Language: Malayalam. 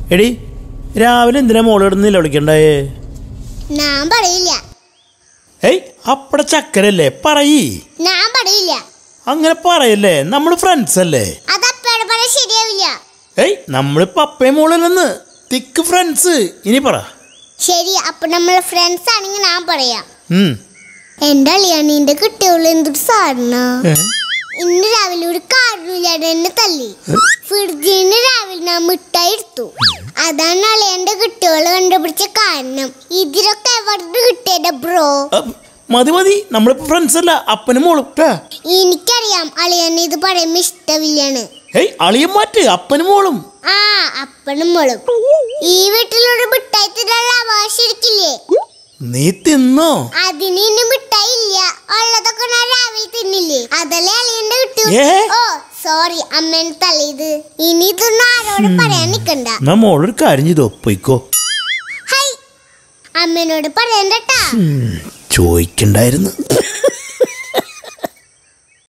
എടി രാവിലെ എന്തിനാ മോള് കിടന്ന് നിലവിളിക്കണ്ടായേ ഞാൻ പറയില്ല ഏയ് അപ്പടെ ചക്കരല്ലേ പറയ് ഞാൻ പറയില്ല അങ്ങനെ പറയല്ലേ നമ്മൾ ഫ്രണ്ട്സ് അല്ലേ അത് അപ്പയുടെ പറയാൻ ശരിയാവില്ല ഏയ് നമ്മൾ പപ്പയും മോളല്ലെന്ന് തിക്ക് ഫ്രണ്ട്സ് ഇനി പറ ശരി അപ്പൊ നമ്മൾ ഫ്രണ്ട്സ് ആണെങ്കിൽ ഞാൻ പറയാം ഉം. എന്റെ അളിയാണിന്റെ കുട്ടികൾ എന്തൊരു സാധന ഏ? ഇന്ന് രാവിലെ ഒരു കാരണമില്ലാതെ എന്നെ തല്ലി ഫ്രിഡ്ജിന്ന് രാവിലെ ഞാൻ മിഠായി എടുത്തു അതാണ് അളിയന്റെ കുട്ടികൾ കണ്ടുപിടിച്ച കാരണം ഇതിലൊക്കെ എവിടെ കിട്ടിയത് ബ്രോ അപ്പ് മതി മതി നമ്മളിപ്പോ ഫ്രണ്ട്സ് അല്ല അപ്പനും മോളും ട്ടാ. എനിക്കറിയാം അളിയന് ഇത് പറയുമ്പോ ഇഷ്ടമില്ലാണ് ഏയ് അളിയൻ മാറ്റ് അപ്പനും മോളും ആ അപ്പനും മോളും ഈ വീട്ടിലൊരു മിഠായി തിന്നാനുള്ള അവകാശം ഇരിക്കില്ലേ നീ തിന്നോ അതിന് ഇനി മിഠായി ഇല്ല ഉള്ളതൊക്കെ ഞാൻ രാവിലെ തിന്നില്ലേ അതല്ലേ അളിയന്റെ കിട്ടു ഏ? ഓ സോറി അമ്മേനെ തള്ളിയത് ഇനി ഇതൊന്നും ആരോടും പറയാൻ നിക്കണ്ട എന്നാ മോളൊരു കാര്യം ചെയ്തോ പൊയ്ക്കോ ഹൈ അമ്മേനോട് പറയണ്ടട്ടാ ചോദിക്കണ്ടായിരുന്നു